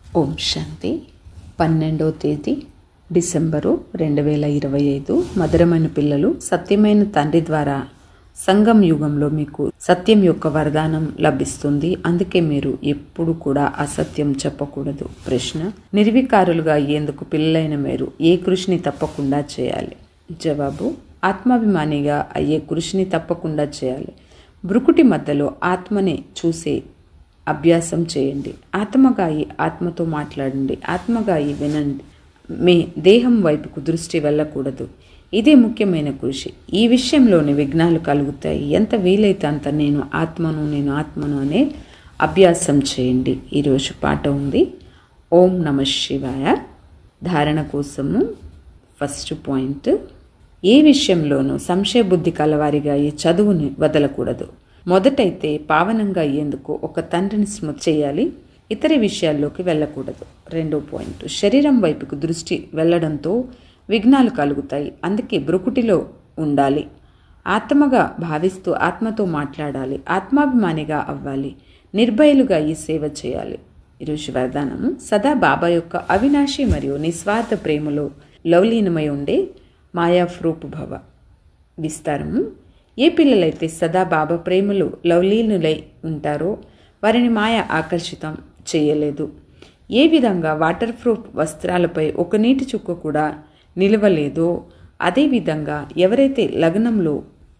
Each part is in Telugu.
ఓం శాంతి పన్నెండవ తేదీ డిసెంబరు రెండు వేల ఇరవై ఐదు మధురమైన పిల్లలు సత్యమైన తండ్రి ద్వారా సంగం యుగంలో మీకు సత్యం యొక్క వరదానం లభిస్తుంది అందుకే మీరు ఎప్పుడు కూడా అసత్యం చెప్పకూడదు ప్రశ్న నిర్వికారులుగా అయ్యేందుకు పిల్లలైన మీరు ఏ కృషిని తప్పకుండా చేయాలి జవాబు ఆత్మాభిమానిగా అయ్యే కృషిని తప్పకుండా చేయాలి బ్రుకుటి మధ్యలో ఆత్మని చూసే అభ్యాసం చేయండి ఆత్మగాయి ఆత్మతో మాట్లాడండి ఆత్మగాయి వినండి మీ దేహం వైపుకు దృష్టి వెళ్ళకూడదు ఇదే ముఖ్యమైన కృషి ఈ విషయంలోని విఘ్నాలు కలుగుతాయి ఎంత వీలైతే అంత నేను ఆత్మను నేను ఆత్మను అనే అభ్యాసం చేయండి ఈరోజు పాట ఉంది ఓం నమ శివాయ ధారణ కోసము ఫస్ట్ పాయింట్ ఏ విషయంలోనూ సంశయ బుద్ధి కలవారిగా ఈ చదువుని వదలకూడదు మొదటైతే పావనంగా అయ్యేందుకు ఒక తండ్రిని స్మృతి చేయాలి ఇతర విషయాల్లోకి వెళ్ళకూడదు రెండో పాయింట్ శరీరం వైపుకు దృష్టి వెళ్ళడంతో విఘ్నాలు కలుగుతాయి అందుకే బ్రుకుటిలో ఉండాలి ఆత్మగా భావిస్తూ ఆత్మతో మాట్లాడాలి ఆత్మాభిమానిగా అవ్వాలి నిర్భయులుగా ఈ సేవ చేయాలి ఈరోజు వరదానము సదా బాబా యొక్క అవినాశి మరియు నిస్వార్థ ప్రేమలో లవలీనమై ఉండే మాయా ఫ్రూప్ భవ విస్తారము ఏ పిల్లలైతే సదా బాబా ప్రేమలు లవలీనులై ఉంటారో వారిని మాయ ఆకర్షితం చేయలేదు ఏ విధంగా వాటర్ ప్రూఫ్ వస్త్రాలపై ఒక నీటి చుక్క కూడా నిలవలేదో అదేవిధంగా ఎవరైతే లగ్నంలో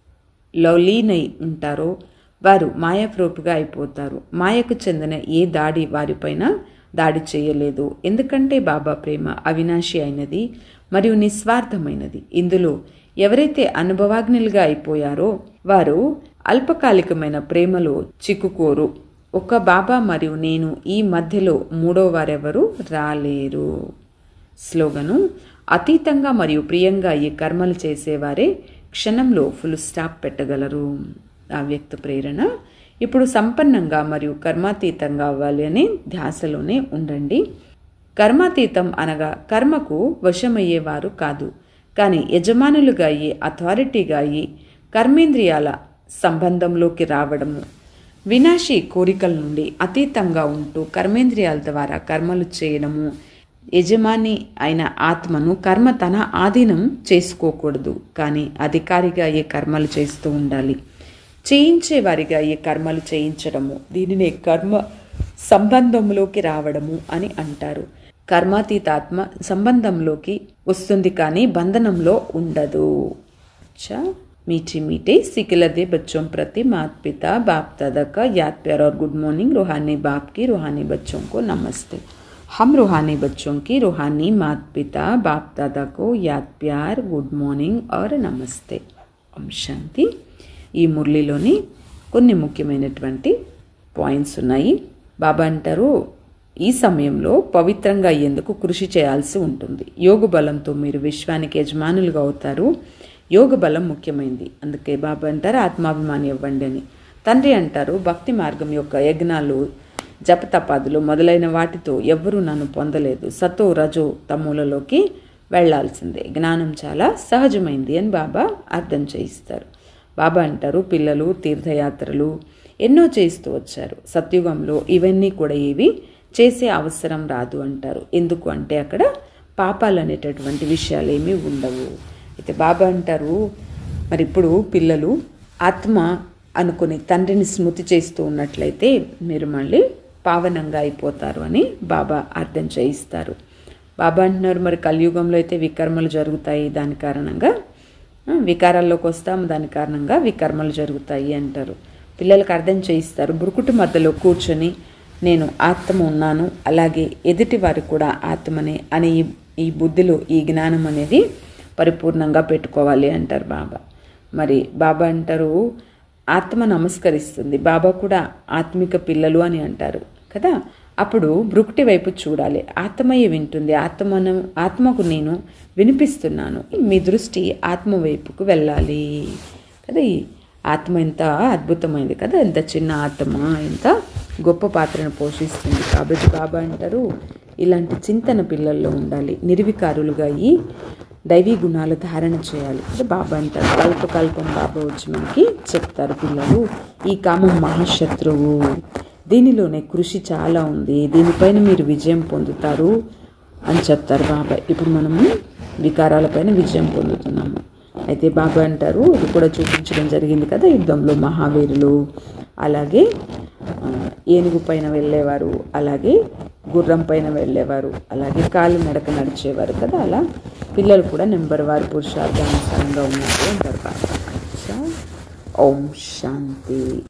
లవలీనై ఉంటారో వారు మాయాప్రూపుగా అయిపోతారు మాయకు చెందిన ఏ దాడి వారిపైన దాడి చేయలేదు ఎందుకంటే బాబా ప్రేమ అవినాశి అయినది మరియు నిస్వార్థమైనది ఇందులో ఎవరైతే అనుభవాగ్నులుగా అయిపోయారో వారు అల్పకాలికమైన ప్రేమలో చిక్కుకోరు ఒక బాబా మరియు నేను ఈ మధ్యలో మూడో వారెవరు రాలేరు స్లోగను అతీతంగా మరియు ప్రియంగా ఈ కర్మలు చేసేవారే క్షణంలో ఫుల్ స్టాప్ పెట్టగలరు ఆ వ్యక్త ప్రేరణ ఇప్పుడు సంపన్నంగా మరియు కర్మాతీతంగా అవ్వాలి అని ధ్యాసలోనే ఉండండి కర్మాతీతం అనగా కర్మకు వశమయ్యేవారు కాదు కానీ యజమానులుగా అయ్యి అథారిటీగా అయ్యి కర్మేంద్రియాల సంబంధంలోకి రావడము వినాశి కోరికల నుండి అతీతంగా ఉంటూ కర్మేంద్రియాల ద్వారా కర్మలు చేయడము యజమాని అయిన ఆత్మను కర్మ తన ఆధీనం చేసుకోకూడదు కానీ అధికారిగా అయ్యే కర్మలు చేస్తూ ఉండాలి చేయించే వారిగా అయ్యే కర్మలు చేయించడము దీనినే కర్మ సంబంధంలోకి రావడము అని అంటారు కర్మాతీతాత్మ సంబంధంలోకి వస్తుంది కానీ బంధనంలో ఉండదు अच्छा मीठे मीठे सिकलदे बच्चों प्रति माता पिता बाप दादा का याद प्यार और गुड मॉर्निंग रूहानी बाप की रूहानी बच्चों को नमस्ते हम रूहानी बच्चों की रूहानी माता पिता बाप दादा को याद प्यार गुड మార్నింగ్ और నమస్తే ఓం శాంతి ఈ మురళిలోని కొన్ని ముఖ్యమైనటువంటి పాయింట్స్ ఉన్నాయి బాబా అంటారు ఈ సమయంలో పవిత్రంగా అయ్యేందుకు కృషి చేయాల్సి ఉంటుంది యోగ బలంతో మీరు విశ్వానికి యజమానులుగా అవుతారు యోగ బలం ముఖ్యమైంది అందుకే బాబా అంటారు ఆత్మాభిమాని ఇవ్వండి అని తండ్రి అంటారు భక్తి మార్గం యొక్క యజ్ఞాలు జపతపాదులు మొదలైన వాటితో ఎవ్వరూ నన్ను పొందలేదు సతో రజో తమ్ములలోకి వెళ్లాల్సిందే జ్ఞానం చాలా సహజమైంది అని బాబా అర్థం చేయిస్తారు బాబా అంటారు పిల్లలు తీర్థయాత్రలు ఎన్నో చేస్తూ వచ్చారు సత్యుగంలో ఇవన్నీ కూడా ఏవి చేసే అవసరం రాదు అంటారు ఎందుకు అంటే అక్కడ పాపాలు అనేటటువంటి విషయాలు ఏమీ ఉండవు అయితే బాబా అంటారు మరి ఇప్పుడు పిల్లలు ఆత్మ అనుకుని తండ్రిని స్మృతి చేస్తూ ఉన్నట్లయితే మీరు మళ్ళీ పావనంగా అయిపోతారు అని బాబా అర్థం చేయిస్తారు బాబా అంటున్నారు మరి కలియుగంలో అయితే వికర్మలు జరుగుతాయి దాని కారణంగా వికారాల్లోకి వస్తాము దాని కారణంగా వికర్మలు జరుగుతాయి అంటారు పిల్లలకు అర్థం చేయిస్తారు బురుకుటి మధ్యలో కూర్చొని నేను ఆత్మ ఉన్నాను అలాగే ఎదుటి వారు కూడా ఆత్మనే అనే ఈ ఈ బుద్ధిలో ఈ జ్ఞానం అనేది పరిపూర్ణంగా పెట్టుకోవాలి అంటారు బాబా మరి బాబా అంటారు ఆత్మ నమస్కరిస్తుంది బాబా కూడా ఆత్మిక పిల్లలు అని అంటారు కదా అప్పుడు బ్రుక్టి వైపు చూడాలి ఆత్మయ్య వింటుంది ఆత్మను ఆత్మకు నేను వినిపిస్తున్నాను మీ దృష్టి ఆత్మ వైపుకు వెళ్ళాలి కదా ఈ ఆత్మ ఎంత అద్భుతమైంది కదా ఎంత చిన్న ఆత్మ ఎంత గొప్ప పాత్రను పోషిస్తుంది కాబట్టి బాబా అంటారు ఇలాంటి చింతన పిల్లల్లో ఉండాలి నిర్వికారులుగా ఈ దైవీ గుణాలు ధారణ చేయాలి అంటే బాబా అంటారు కల్పకల్పం బాబా వచ్చి మనకి చెప్తారు పిల్లలు ఈ కామం మహాశత్రువు దీనిలోనే కృషి చాలా ఉంది దీనిపైన మీరు విజయం పొందుతారు అని చెప్తారు బాబాయ్ ఇప్పుడు మనము వికారాలపైన విజయం పొందుతున్నాము అయితే బాబాయ్ అంటారు ఇది కూడా చూపించడం జరిగింది కదా యుద్ధంలో మహావీరులు అలాగే ఆ, ఏనుగు పైన వెళ్ళేవారు అలాగే గుర్రం పైన వెళ్ళేవారు అలాగే కాలు నడక నడిచేవారు కదా అలా పిల్లలు కూడా నెంబర్ వారు పురుషార్థానుసారంగా ఉన్నారు అంటారు బాబా అచ్చా. ఓం శాంతి